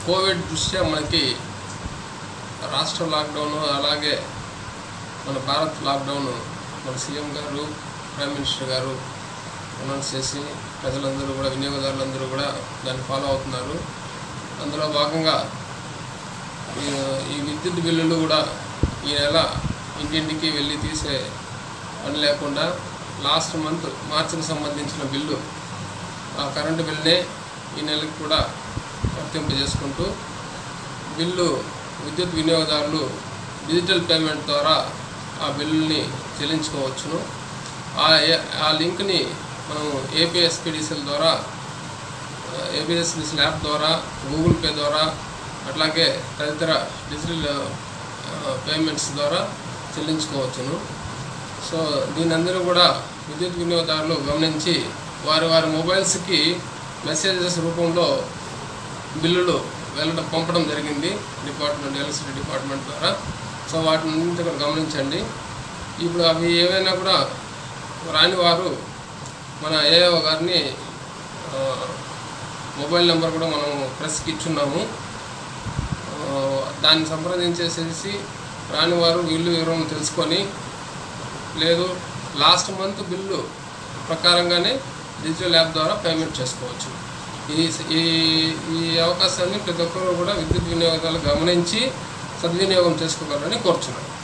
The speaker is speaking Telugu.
కోవిడ్ దృష్ట్యా మనకి రాష్ట్ర లాక్డౌన్ అలాగే మన భారత్ లాక్డౌన్ మన సీఎం గారు ప్రైమ్ మినిస్టర్ గారు అనౌన్స్ చేసి ప్రజలందరూ కూడా వినియోగదారులందరూ కూడా దాన్ని ఫాలో అవుతున్నారు అందులో భాగంగా ఈ- ఈ విద్యుత్ బిల్లులు కూడా ఈ నెల ఇంటింటికి వెళ్ళి తీసే పని లేకుండా లాస్ట్ మంత్ మార్చికి సంబంధించిన బిల్లు ఆ కరెంటు బిల్లునే ఈ నెలకి కూడా వర్తింపజేసుకుంటూ బిల్లు విద్యుత్ వినియోగదారులు డిజిటల్ పేమెంట్ ద్వారా ఆ బిల్లుని చెల్లించుకోవచ్చును ఆ ఏ- ఆ లింక్ని మనం ఏపీఎస్పీడీసీల ద్వారా ఏపీఎస్పీడీసీల యాప్ ద్వారా గూగుల్ పే ద్వారా అట్లాగే తదితర డిజిటల్ ఆ, పేమెంట్స్ ద్వారా చెల్లించుకోవచ్చును సో దీని అందరూ కూడా విద్యుత్ వినియోగదారులు గమనించి వారి వారి మొబైల్స్కి మెసేజెస్ రూపంలో బిల్లులు వెళ్ళడం పంపడం జరిగింది డిపార్ట్మెంట్ ఎలక్ట్రిసిటీ డిపార్ట్మెంట్ ద్వారా సో వాటిని కూడా గమనించండి ఇప్పుడు అవి ఏవైనా కూడా రాని వారు మన ఏఓ గారిని ఆ, మొబైల్ నెంబర్ కూడా మనం ప్రెస్కి ఇచ్చున్నాము ఆ, దాన్ని సంప్రదించేసేసి రాని వారు బిల్లు వివరం తెలుసుకొని లేదు లాస్ట్ మంత్ బిల్లు ప్రకారంగానే డిజిటల్ యాప్ ద్వారా పేమెంట్ చేసుకోవచ్చు ఈ ఈ ఈ అవకాశాన్ని ప్రతి ఒక్కరూ కూడా విద్యుత్ వినియోగదారులు గమనించి సద్వినియోగం చేసుకోగలరని కోరుచున్నాను